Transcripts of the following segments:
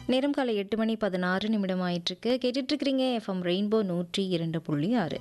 நேரம் காலை எட்டு மணி பதினாறு நிமிடம் ஆயிட்டிருக்கு கேட்டுட்டு இருக்கிறீங்க எஃப்எம் ரெயின்போ நூற்றி இரண்டு புள்ளி ஆறு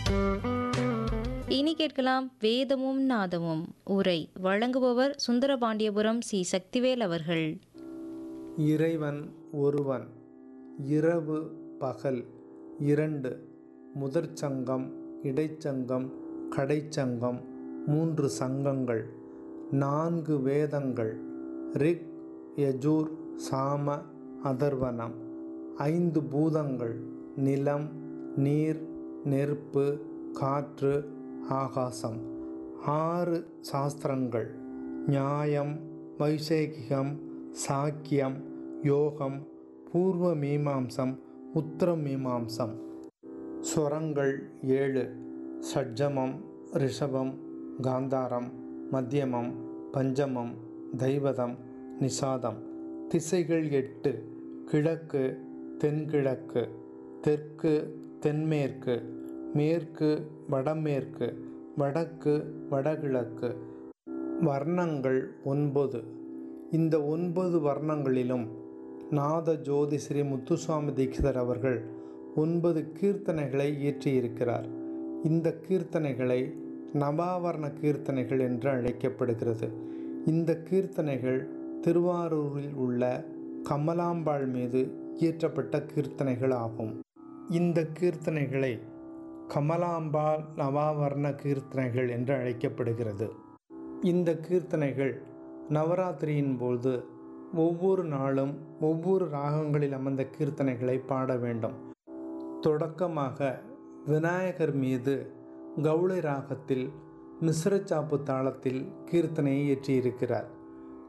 இனி கேட்கலாம் வேதமும் நாதமும் உரை வழங்குபவர் சுந்தரபாண்டியபுரம் சி சக்திவேல் அவர்கள் இறைவன் ஒருவன் இரவு பகல் இரண்டு முதற்சங்கம் இடைச்சங்கம் கடைச்சங்கம் மூன்று சங்கங்கள் நான்கு வேதங்கள் ரிக் யஜூர் சாம அதர்வனம் ஐந்து பூதங்கள் நிலம் நீர் நெருப்பு காற்று ஆகாசம் ஆறு சாஸ்திரங்கள் நியாயம் வைசேகிகம் சாக்கியம் யோகம் பூர்வ மீமாம்சம் உத்தர மீமாம்சம் ஸ்வரங்கள் ஏழு ஷட்ஜமம் ரிஷபம் காந்தாரம் மத்தியமம் பஞ்சமம் தைவதம் நிஷாதம் திசைகள் எட்டு கிழக்கு தென்கிழக்கு தெற்கு தென்மேற்கு மேற்கு வடமேற்கு வடக்கு வடகிழக்கு வர்ணங்கள் ஒன்பது இந்த ஒன்பது வர்ணங்களிலும் நாத ஜோதி ஸ்ரீ முத்துசுவாமி தீட்சிதர் அவர்கள் ஒன்பது கீர்த்தனைகளை இயற்றியிருக்கிறார் இந்த கீர்த்தனைகளை நவாவரண கீர்த்தனைகள் என்று அழைக்கப்படுகிறது இந்த கீர்த்தனைகள் திருவாரூரில் உள்ள கமலாம்பாள் மீது இயற்றப்பட்ட கீர்த்தனைகள் ஆகும் இந்த கீர்த்தனைகளை கமலாம்பாள் நவாவர்ண கீர்த்தனைகள் என்று அழைக்கப்படுகிறது இந்த கீர்த்தனைகள் நவராத்திரியின் போது ஒவ்வொரு நாளும் ஒவ்வொரு ராகங்களில் அமர்ந்த கீர்த்தனைகளை பாட வேண்டும் தொடக்கமாக விநாயகர் மீது கௌளை ராகத்தில் மிஸ்ரச்சாப்பு தாளத்தில் கீர்த்தனையை இயற்றியிருக்கிறார்